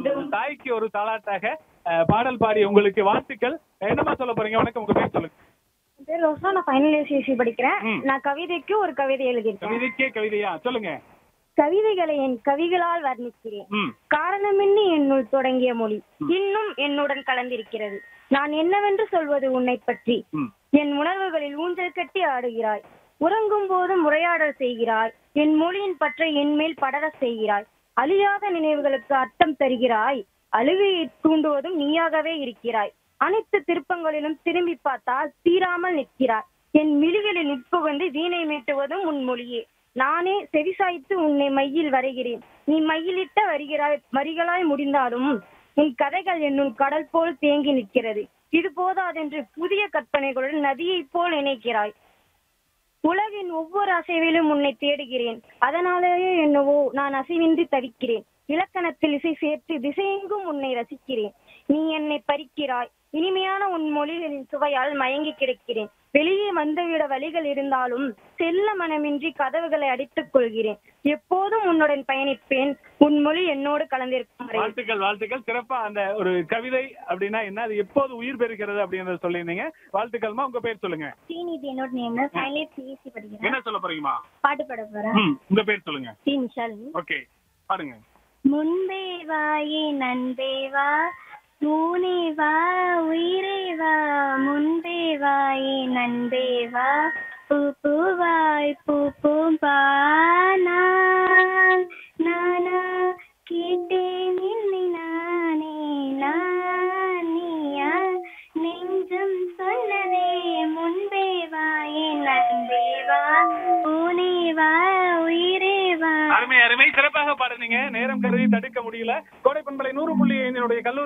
என்றும் தாய்க்கு ஒரு தாளாட்டாக அஹ், பாடல் பாடி உங்களுக்கு வாழ்த்துக்கள் என்னமா சொல்ல போறீங்க வணக்கம் உங்க பேர் சொல்லுங்க என் பேர் ரோசா நான் ஃபைனல் இயர் சிசி படிக்கிறேன் ம். நான் கவிதைக்கு ஒரு கவிதை எழுதியிருக்கேன் கவிதைக்கே கவிதையா சொல்லுங்க கவிதைகளை என் கவிகளால் வர்ணிக்கிறேன் ம் காரணமின்றி என்னுள் தொடங்கிய மொழி இன்னும் என்னுடன் கலந்திருக்கிறது நான் என்னவென்று சொல்வது உன்னை பற்றி ம் என் உணர்வுகளில் ஊஞ்சல் கட்டி ஆடுகிறாய் உறங்கும் போது உரையாடல் செய்கிறாய் என் மொழியின் பற்றை என் மேல் படர செய்கிறாய் அழியாத நினைவுகளுக்கு அர்த்தம் தருகிறாய் அழுகையை தூண்டுவதும் நீயாகவே இருக்கிறாய் அனைத்து திருப்பங்களிலும் திரும்பி பார்த்தால் தீராமல் நிற்கிறாய் என் விழிகளில் உட்புகுந்து வீணை மீட்டுவதும் உன் மொழியே நானே செவிசாய்த்து உன்னை மையில் வரைகிறேன் நீ மையிலிட்ட வருகிறாய் வரிகளாய் முடிந்தாலும் உன் கதைகள் என்னுள் கடல் போல் தேங்கி நிற்கிறது இது போதாதென்று புதிய கற்பனைகளுடன் நதியைப் போல் இணைக்கிறாய் உலகின் ஒவ்வொரு அசைவிலும் உன்னை தேடுகிறேன் அதனாலேயே என்னவோ நான் அசைவின்றி தவிக்கிறேன் இலக்கணத்தில் இசை சேர்த்து திசையெங்கும் உன்னை ரசிக்கிறேன் நீ என்னை பறிக்கிறாய் இனிமையான உன் மொழிகளின் சுவையால் மயங்கி கிடக்கிறேன் வெளியே வந்துவிட வழிகள் இருந்தாலும் செல்ல மனமின்றி கதவுகளை அடித்துக் கொள்கிறேன் எப்போதும் உன்னுடன் பயணிப்பேன் உன் மொழி என்னோடு கலந்திருக்கும் வரை வாழ்த்துக்கள் வாழ்த்துக்கள் சிறப்பா அந்த ஒரு கவிதை அப்படின்னா என்ன அது எப்போது உயிர் பெறுகிறது அப்படின்றத சொல்லியிருந்தீங்க வாழ்த்துக்கள்மா உங்க பேர் சொல்லுங்க ஸ்ரீநிதி என்னோட நேம் ஃபைனல் இயர் சிஎஸ்சி படிக்கிறேன் என்ன சொல்ல போறீங்கம்மா பாட்டு பாட போறேன் ம் உங்க பேர் சொல்லுங்க ஸ்ரீ நிஷால் ஓகே பாருங்க முன்பே வாயே நண்பே வா மூனே வா உயிரே வா முன்பே வாயே நண்பே வா பூ பூவாய் பூ பூம்பா நான் நானா கேட்டேன் இல்லை நானே நான் நீயா நெஞ்சம் சொன்னதே முன்பே வாயே நண்பே வா பூனே வா உயிரே வா அருமை அருமை சிறப்பாக பாடுனீங்க நேரம் கருதி தடுக்க முடியல கோடை பண்பலை நூறு புள்ளி என்னுடைய கல்லூரி